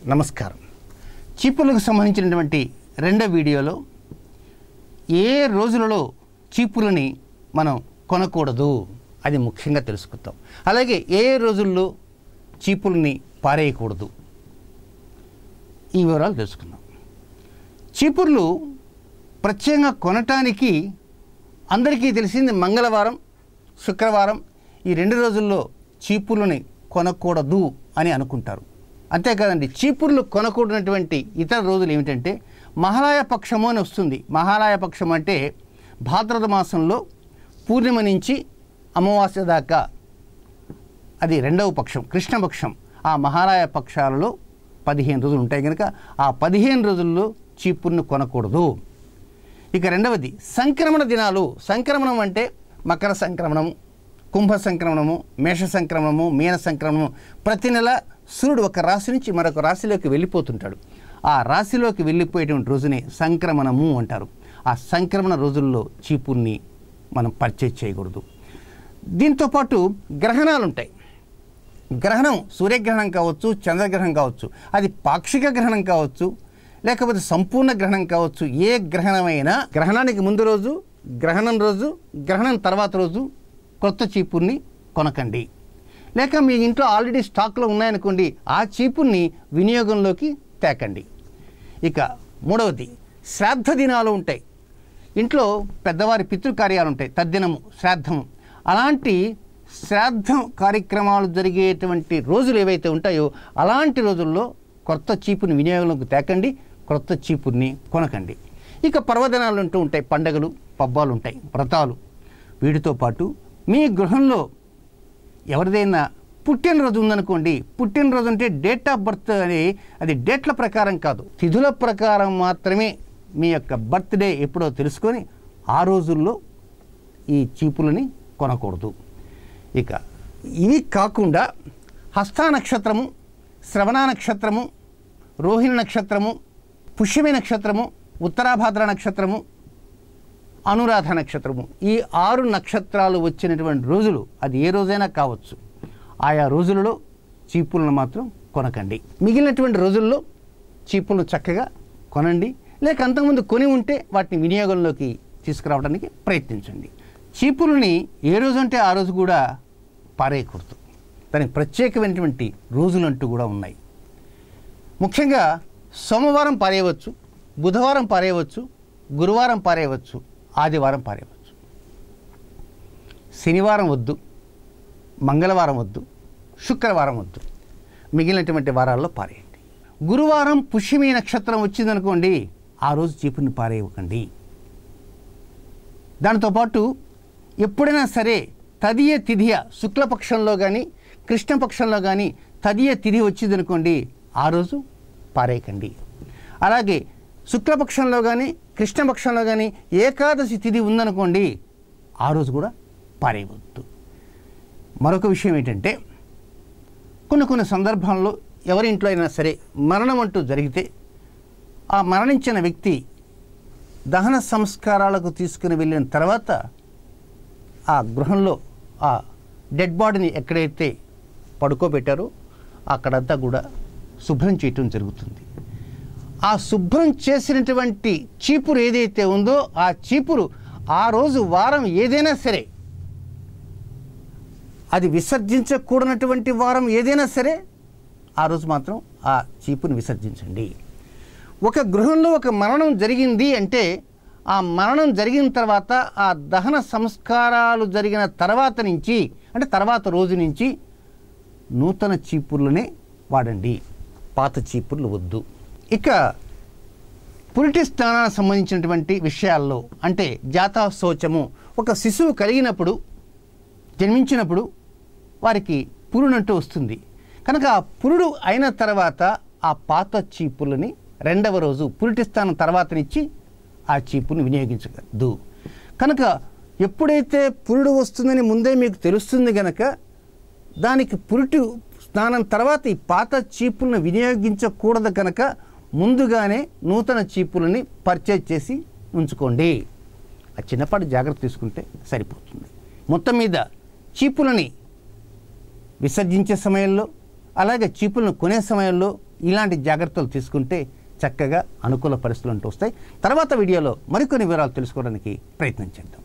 నమస్కారం చీపులకు సంబంధించినటువంటి రెండో వీడియోలో ఏ రోజులలో చీపులని మనం కొనకూడదు అది ముఖ్యంగా తెలుసుకుంటాం అలాగే ఏ రోజుల్లో చీపుల్ని పారేయకూడదు ఈ వివరాలు తెలుసుకుందాం చీపుర్లు ప్రత్యేకంగా కొనటానికి అందరికీ తెలిసింది మంగళవారం శుక్రవారం ఈ రెండు రోజుల్లో చీపుర్లని కొనకూడదు అని అనుకుంటారు అంతేకాదండి చీపుర్లు కొనకూడనటువంటి ఇతర రోజులు ఏమిటంటే మహాలయ పక్షము అని వస్తుంది మహాలయ పక్షం అంటే భాద్రద మాసంలో పూర్ణిమ నుంచి అమావాస్య దాకా అది రెండవ పక్షం కృష్ణపక్షం ఆ మహాలయ పక్షాలలో పదిహేను రోజులు ఉంటాయి కనుక ఆ పదిహేను రోజుల్లో చీపుర్ను కొనకూడదు ఇక రెండవది సంక్రమణ దినాలు సంక్రమణం అంటే మకర సంక్రమణము కుంభ సంక్రమణము మేష సంక్రమణము మీన సంక్రమణము ప్రతి నెల సూర్యుడు ఒక రాశి నుంచి మరొక రాశిలోకి వెళ్ళిపోతుంటాడు ఆ రాశిలోకి వెళ్ళిపోయేటువంటి రోజునే సంక్రమణము అంటారు ఆ సంక్రమణ రోజుల్లో చీపుర్ని మనం పర్చేజ్ చేయకూడదు దీంతోపాటు గ్రహణాలు ఉంటాయి గ్రహణం సూర్యగ్రహణం కావచ్చు చంద్రగ్రహణం కావచ్చు అది పాక్షిక గ్రహణం కావచ్చు లేకపోతే సంపూర్ణ గ్రహణం కావచ్చు ఏ గ్రహణమైనా గ్రహణానికి ముందు రోజు గ్రహణం రోజు గ్రహణం తర్వాత రోజు కొత్త చీపుర్ని కొనకండి లేక మీ ఇంట్లో ఆల్రెడీ స్టాక్లో ఉన్నాయనుకోండి ఆ చీపుర్ని వినియోగంలోకి తేకండి ఇక మూడవది శ్రాద్ధ దినాలు ఉంటాయి ఇంట్లో పెద్దవారి పితృకార్యాలు ఉంటాయి తద్దినము శ్రాద్ధము అలాంటి శ్రాద్ధం కార్యక్రమాలు జరిగేటువంటి రోజులు ఏవైతే ఉంటాయో అలాంటి రోజుల్లో కొత్త చీపుని వినియోగంలోకి తేకండి కొత్త చీపుర్ని కొనకండి ఇక పర్వదినాలు అంటూ ఉంటాయి పండగలు పబ్బాలు ఉంటాయి వ్రతాలు వీటితో పాటు మీ గృహంలో ఎవరిదైనా పుట్టినరోజు ఉందనుకోండి పుట్టినరోజు అంటే డేట్ ఆఫ్ బర్త్ అని అది డేట్ల ప్రకారం కాదు తిథుల ప్రకారం మాత్రమే మీ యొక్క బర్త్డే ఎప్పుడో తెలుసుకొని ఆ రోజుల్లో ఈ చీపులని కొనకూడదు ఇక ఇవి కాకుండా హస్తా నక్షత్రము శ్రవణ నక్షత్రము రోహిణి నక్షత్రము పుష్యమి నక్షత్రము ఉత్తరాభాద్ర నక్షత్రము అనురాధ నక్షత్రము ఈ ఆరు నక్షత్రాలు వచ్చినటువంటి రోజులు అది ఏ రోజైనా కావచ్చు ఆయా రోజులలో చీపులను మాత్రం కొనకండి మిగిలినటువంటి రోజుల్లో చీపులను చక్కగా కొనండి లేక అంతకుముందు కొని ఉంటే వాటిని వినియోగంలోకి తీసుకురావడానికి ప్రయత్నించండి చీపులని ఏ రోజు అంటే ఆ రోజు కూడా పారేయకూడదు దానికి ప్రత్యేకమైనటువంటి రోజులు అంటూ కూడా ఉన్నాయి ముఖ్యంగా సోమవారం పారేయవచ్చు బుధవారం పారేయవచ్చు గురువారం పారేయవచ్చు ఆదివారం పారేయవచ్చు శనివారం వద్దు మంగళవారం వద్దు శుక్రవారం వద్దు మిగిలినటువంటి వారాల్లో పారేయండి గురువారం పుష్యమి నక్షత్రం వచ్చిందనుకోండి ఆ రోజు చీపుని పారేయకండి దాంతోపాటు ఎప్పుడైనా సరే తదియ తిథియ శుక్లపక్షంలో కానీ కృష్ణపక్షంలో కానీ తదియ తిథి వచ్చిందనుకోండి ఆ రోజు పారేయకండి అలాగే శుక్లపక్షంలో కానీ కృష్ణపక్షంలో కానీ ఏకాదశి తిథి ఉందనుకోండి ఆ రోజు కూడా పారేయవద్దు మరొక విషయం ఏంటంటే కొన్ని కొన్ని సందర్భాల్లో ఎవరి ఇంట్లో అయినా సరే మరణం అంటూ జరిగితే ఆ మరణించిన వ్యక్తి దహన సంస్కారాలకు తీసుకుని వెళ్ళిన తర్వాత ఆ గృహంలో ఆ డెడ్ బాడీని ఎక్కడైతే పడుకోబెట్టారో అక్కడంతా కూడా శుభ్రం చేయటం జరుగుతుంది ఆ శుభ్రం చేసినటువంటి చీపురు ఏదైతే ఉందో ఆ చీపురు ఆ రోజు వారం ఏదైనా సరే అది విసర్జించకూడనటువంటి వారం ఏదైనా సరే ఆ రోజు మాత్రం ఆ చీపుని విసర్జించండి ఒక గృహంలో ఒక మరణం జరిగింది అంటే ఆ మరణం జరిగిన తర్వాత ఆ దహన సంస్కారాలు జరిగిన తర్వాత నుంచి అంటే తర్వాత రోజు నుంచి నూతన చీపుర్లనే వాడండి పాత చీపుర్లు వద్దు ఇక పురిటి స్నానానికి సంబంధించినటువంటి విషయాల్లో అంటే జాతా శోచము ఒక శిశువు కలిగినప్పుడు జన్మించినప్పుడు వారికి పురుడంటూ వస్తుంది కనుక ఆ పురుడు అయిన తర్వాత ఆ పాత చీపులని రెండవ రోజు పురిటి స్థానం తర్వాతనిచ్చి ఆ చీపుని వినియోగించగలదు కనుక ఎప్పుడైతే పురుడు వస్తుందని ముందే మీకు తెలుస్తుంది గనక దానికి పురిటి స్నానం తర్వాత ఈ పాత చీపులను వినియోగించకూడదు కనుక ముందుగానే నూతన చీపులని పర్చేజ్ చేసి ఉంచుకోండి ఆ చిన్నపాటి జాగ్రత్త తీసుకుంటే సరిపోతుంది మొత్తం మీద చీపులని విసర్జించే సమయంలో అలాగే చీపులను కొనే సమయంలో ఇలాంటి జాగ్రత్తలు తీసుకుంటే చక్కగా అనుకూల పరిస్థితులు అంటూ వస్తాయి తర్వాత వీడియోలో మరికొన్ని వివరాలు తెలుసుకోవడానికి ప్రయత్నం చేద్దాం